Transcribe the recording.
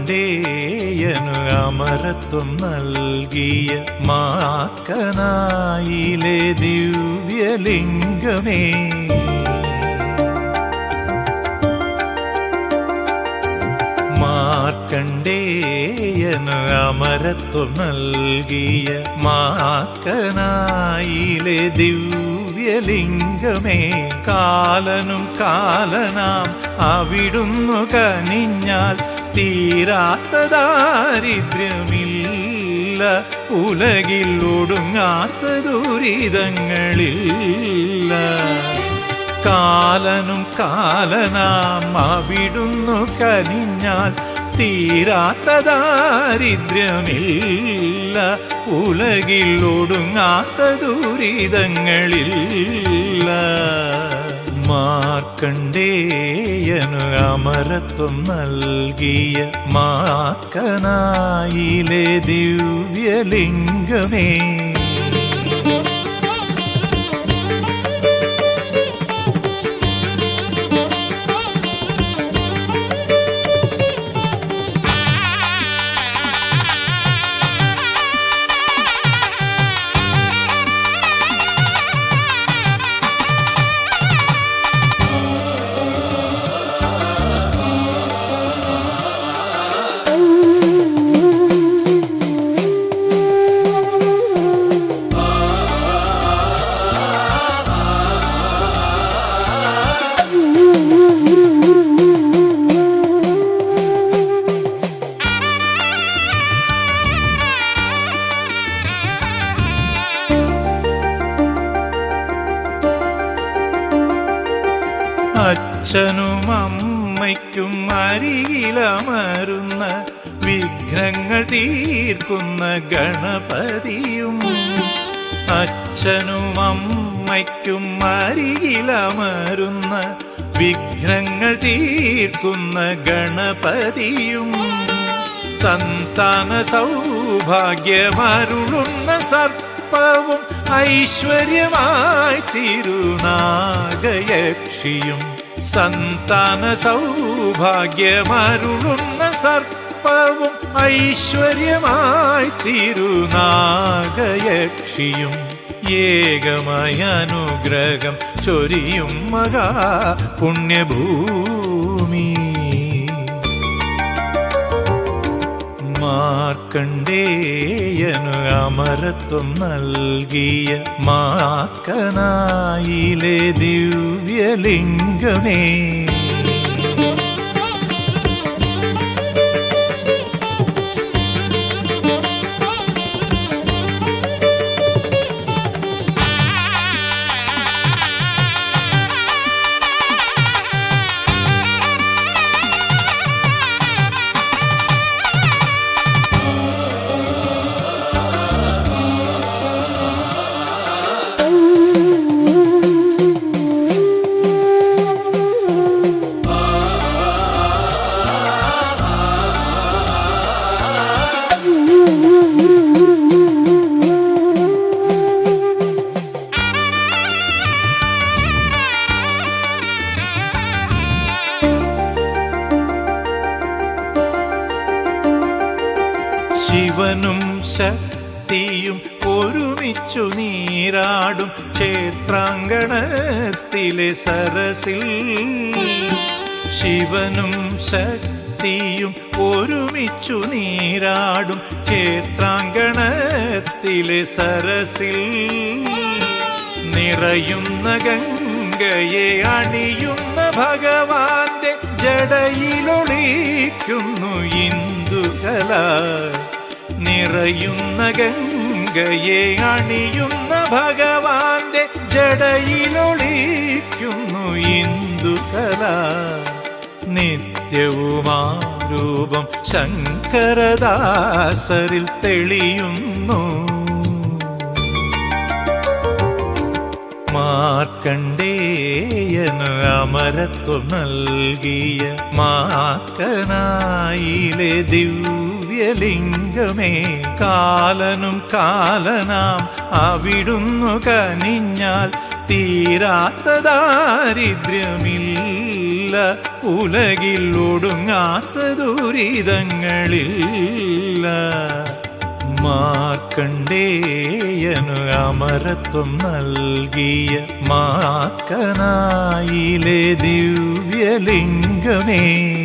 മാർക്കണ്ടേയനു അമരത്വം നൽകിയ മാക്കനായിലെ ദിവ്യലിംഗമേ മാർക്കണ്ടേയനു അമരത്വം നൽകിയ മാക്കനായിലെ ദിവ്യലിംഗമേ കാലനും കാലനാം അവിടുന്നു കനിഞ്ഞാൽ തീരാത്ത ദാരിദ്ര്യമില്ല ഉലകിൽ ഒടുങ്ങാത്ത ദുരിതങ്ങളില്ല കാലനും കാലനാം അവിടുന്നു കനിഞ്ഞാൽ തീരാത്ത ദാരിദ്ര്യമില്ല ഉലകിൽ ഒടുങ്ങാത്ത ദുരിതങ്ങളില്ല മാർക്കണ്ടേയനു അമരത്വം നൽകിയ മാക്കനായിലെ ദിവ്യലിംഗമേ അച്ഛനും അമ്മയ്ക്കും അരികിലമരുന്ന വിഘ്നങ്ങൾ തീർക്കുന്ന ഗണപതിയും അച്ഛനും അമ്മയ്ക്കും അരികിലമരുന്ന വിഘ്നങ്ങൾ തീർക്കുന്ന ഗണപതിയും സന്താന സൗഭാഗ്യമരുളുന്ന സർപ്പവും ഐശ്വര്യമായി തിരുനാഗയക്ഷിയും സന്താന സൗഭാഗ്യമരുളുന്ന സർപ്പവും ഐശ്വര്യമായി തിരുനാഗയക്ഷിയും ഏകമായ അനുഗ്രഹം ചൊരിയും മഹാ പുണ്യഭൂമി മാർക്കണ്ടേയനു അമരത്വം നൽകിയ മാക്കനായിലെ ദിവ്യലിംഗമേ ശിവനും ശക്തിയും ഒരുമിച്ചു നീരാടും ക്ഷേത്രാങ്കണത്തിലെ സരസിൽ ശിവനും ശക്തിയും ഒരുമിച്ചു നീരാടും ക്ഷേത്രാങ്കണത്തിലെ സരസിൽ നിറയുന്ന ഗംഗയെ അണിയുന്ന ഭഗവാന്റെ ജടയിലൊളിക്കുന്നു ഇന്ദുകല നിറയുന്ന ഗംഗയെ അണിയുന്ന ഭഗവാന്റെ ജടയിലൊളിക്കുന്നു ഇന്ദുകല നിത്യവുമാ രൂപം ശങ്കരദാസരിൽ തെളിയുന്നു മാർക്കണ്ടേയനു അമരത്വം നൽകിയ മാക്കനായിലെ ദിവ്യലിംഗമേ കാലനും കാലനാം അവിടുന്നു കനിഞ്ഞാൽ തീരാത്ത ദാരിദ്ര്യമില്ല ഉലകിൽ ഒടുങ്ങാത്ത ദുരിതങ്ങളില്ല മാർക്കണ്ടേയനു അമരത്വം നൽകിയ മാക്കനായിലെ ദിവ്യലിംഗമേ